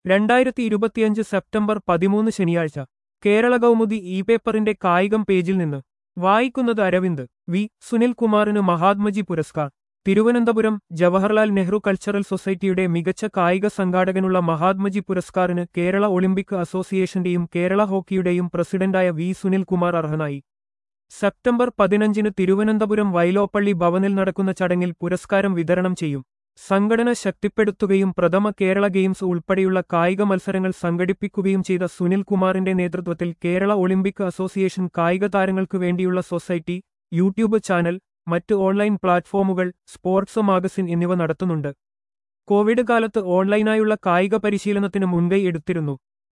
രണ്ടായിരത്തി ഇരുപത്തിയഞ്ച് സെപ്റ്റംബർ പതിമൂന്ന് ശനിയാഴ്ച കേരള കൗമുദി ഇ പേപ്പറിന്റെ കായികം പേജിൽ നിന്ന് വായിക്കുന്നത് അരവിന്ദ് വി സുനിൽകുമാറിന് മഹാത്മജി പുരസ്കാർ തിരുവനന്തപുരം ജവഹർലാൽ നെഹ്റു കൾച്ചറൽ സൊസൈറ്റിയുടെ മികച്ച കായിക സംഘാടകനുള്ള മഹാത്മജി പുരസ്കാറിന് കേരള ഒളിമ്പിക് അസോസിയേഷന്റെയും കേരള ഹോക്കിയുടെയും പ്രസിഡന്റായ വി സുനിൽകുമാർ അർഹനായി സെപ്റ്റംബർ പതിനഞ്ചിന് തിരുവനന്തപുരം വൈലോപ്പള്ളി ഭവനിൽ നടക്കുന്ന ചടങ്ങിൽ പുരസ്കാരം വിതരണം ചെയ്യും സംഘടന ശക്തിപ്പെടുത്തുകയും പ്രഥമ കേരള ഗെയിംസ് ഉൾപ്പെടെയുള്ള കായിക മത്സരങ്ങൾ സംഘടിപ്പിക്കുകയും ചെയ്ത സുനിൽകുമാറിന്റെ നേതൃത്വത്തിൽ കേരള ഒളിമ്പിക് അസോസിയേഷൻ കായിക താരങ്ങൾക്ക് വേണ്ടിയുള്ള സൊസൈറ്റി യൂട്യൂബ് ചാനൽ മറ്റ് ഓൺലൈൻ പ്ലാറ്റ്ഫോമുകൾ സ്പോർട്സ് മാഗസിൻ എന്നിവ നടത്തുന്നുണ്ട് കോവിഡ് കാലത്ത് ഓൺലൈനായുള്ള കായിക പരിശീലനത്തിന് മുൻകൈ എടുത്തിരുന്നു